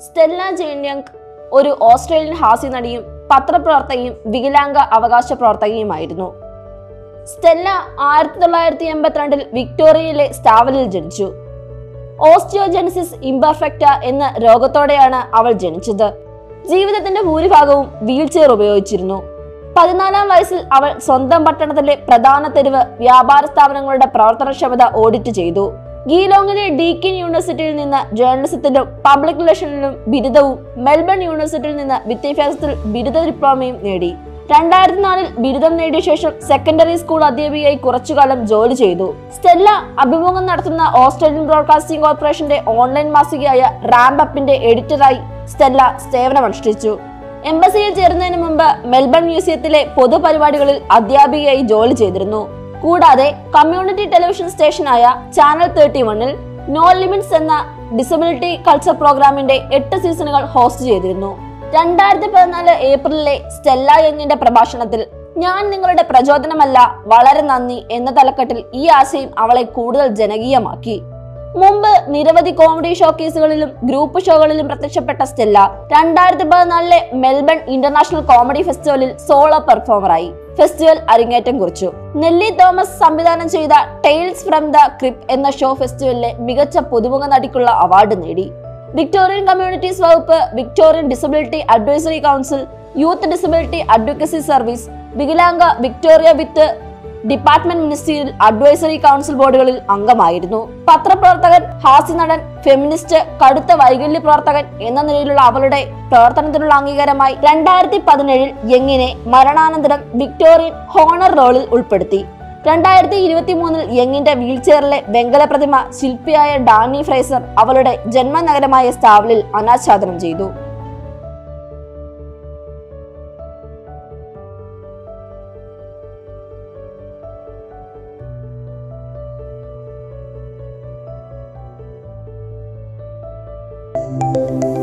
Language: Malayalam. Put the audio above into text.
സ്റ്റെല്ല ജെയിൻയങ് ഒരു ഓസ്ട്രേലിയൻ ഹാസ്യ നടിയും പത്രപ്രവർത്തകയും വികലാംഗ അവകാശ പ്രവർത്തകയുമായിരുന്നു സ്റ്റെല്ല ആയിരത്തി തൊള്ളായിരത്തി എൺപത്തിരണ്ടിൽ വിക്ടോറിയയിലെ സ്റ്റാവലിൽ ജനിച്ചു ഓസ്റ്റിയോജെനസിസ് ഇംപെർഫെക്റ്റ എന്ന രോഗത്തോടെയാണ് അവൾ ജനിച്ചത് ജീവിതത്തിന്റെ ഭൂരിഭാഗവും വീൽചെയർ ഉപയോഗിച്ചിരുന്നു പതിനാലാം വയസ്സിൽ അവൾ സ്വന്തം പട്ടണത്തിലെ പ്രധാന തെരുവ് വ്യാപാര സ്ഥാപനങ്ങളുടെ പ്രവർത്തനക്ഷമത ഓഡിറ്റ് ചെയ്തു ഗീലോങ്ങിലെ ഡീക്കിൻ യൂണിവേഴ്സിറ്റിയിൽ നിന്ന് ജേർണലിസത്തിലും പബ്ലിക് റിലേഷനിലും ബിരുദവും മെൽബൺ യൂണിവേഴ്സിറ്റിയിൽ നിന്ന് വിദ്യാഭ്യാസത്തിൽ ബിരുദ ഡിപ്ലോമയും നേടി രണ്ടായിരത്തി നാലിൽ ബിരുദം നേടിയ ശേഷം സെക്കൻഡറി സ്കൂൾ അധ്യാപികയായി കുറച്ചുകാലം ജോലി ചെയ്തു സ്റ്റെല്ല അഭിമുഖം നടത്തുന്ന ഓസ്ട്രേലിയൻ ബ്രോഡ്കാസ്റ്റിംഗ് കോർപ്പറേഷന്റെ ഓൺലൈൻ മാസികയായ റാംപ് അപ്പിന്റെ എഡിറ്ററായി സ്റ്റെല്ല സേവനമനുഷ്ഠിച്ചു എംബസിയിൽ ചേരുന്നതിന് മുമ്പ് മെൽബൺ മ്യൂസിയത്തിലെ പൊതുപരിപാടികളിൽ അധ്യാപികയായി ജോലി ചെയ്തിരുന്നു കൂടാതെ കമ്മ്യൂണിറ്റി ടെലിവിഷൻ സ്റ്റേഷനായ ചാനൽ തേർട്ടി വണ്ണിൽ നോ ലിമിറ്റ്സ് എന്ന ഡിസബിലിറ്റി കൾച്ചർ പ്രോഗ്രാമിന്റെ എട്ട് സീസണുകൾ ഹോസ്റ്റ് ചെയ്തിരുന്നു രണ്ടായിരത്തി പതിനാല് ഏപ്രിലിലെ സ്റ്റെല്ല യങ്ങിന്റെ പ്രഭാഷണത്തിൽ ഞാൻ നിങ്ങളുടെ പ്രചോദനമല്ല വളരെ നന്ദി എന്ന തലക്കെട്ടിൽ ഈ ആശയം അവളെ കൂടുതൽ ജനകീയമാക്കി മുമ്പ് നിരവധി കോമഡി ഷോക്കേസുകളിലും ഗ്രൂപ്പ് ഷോകളിലും പ്രത്യക്ഷപ്പെട്ട സ്റ്റെല്ല രണ്ടായിരത്തി പതിനാലിലെ മെൽബൺ ഇന്റർനാഷണൽ കോമഡി ഫെസ്റ്റിവലിൽ സോളോ പെർഫോമറായി ഫെസ്റ്റിവൽ അരങ്ങേറ്റം കുറിച്ചു നെല്ലി തോമസ് സംവിധാനം ചെയ്ത ടെയിൽസ് ഫ്രം ദ ക്രിപ്പ് എന്ന ഷോ ഫെസ്റ്റിവലിലെ മികച്ച പുതുമുഖ നടിക്കുള്ള അവാർഡ് നേടി വിക്ടോറിയൻ കമ്മ്യൂണിറ്റീസ് വകുപ്പ് Victorian disability advisory council youth disability advocacy service വികലാംഗ വിക്ടോറിയ വിത്ത് ഡിപ്പാർട്ട്മെന്റ് മിനിസ്ട്രിയിൽ അഡ്വൈസറി കൗൺസിൽ ബോർഡുകളിൽ അംഗമായിരുന്നു പത്രപ്രവർത്തകൻ ഹാസ്യനടൻ ഫെമിനിസ്റ്റ് കടുത്ത വൈകല്യ പ്രവർത്തകൻ എന്ന നിലയിലുള്ള അവളുടെ പ്രവർത്തനത്തിനുള്ള അംഗീകാരമായി രണ്ടായിരത്തി പതിനേഴിൽ യങ്ങിനെ മരണാനന്തരം വിക്ടോറിയൻ ഹോണർ റോളിൽ ഉൾപ്പെടുത്തി രണ്ടായിരത്തി ഇരുപത്തി മൂന്നിൽ യങ്ങിന്റെ വീൽചെയറിലെ വെങ്കല പ്രതിമ ശില്പിയായ ഡാനി ഫ്രേസർ അവളുടെ ജന്മനഗരമായ സ്റ്റാവലിൽ അനാച്ഛാദനം ചെയ്തു thank you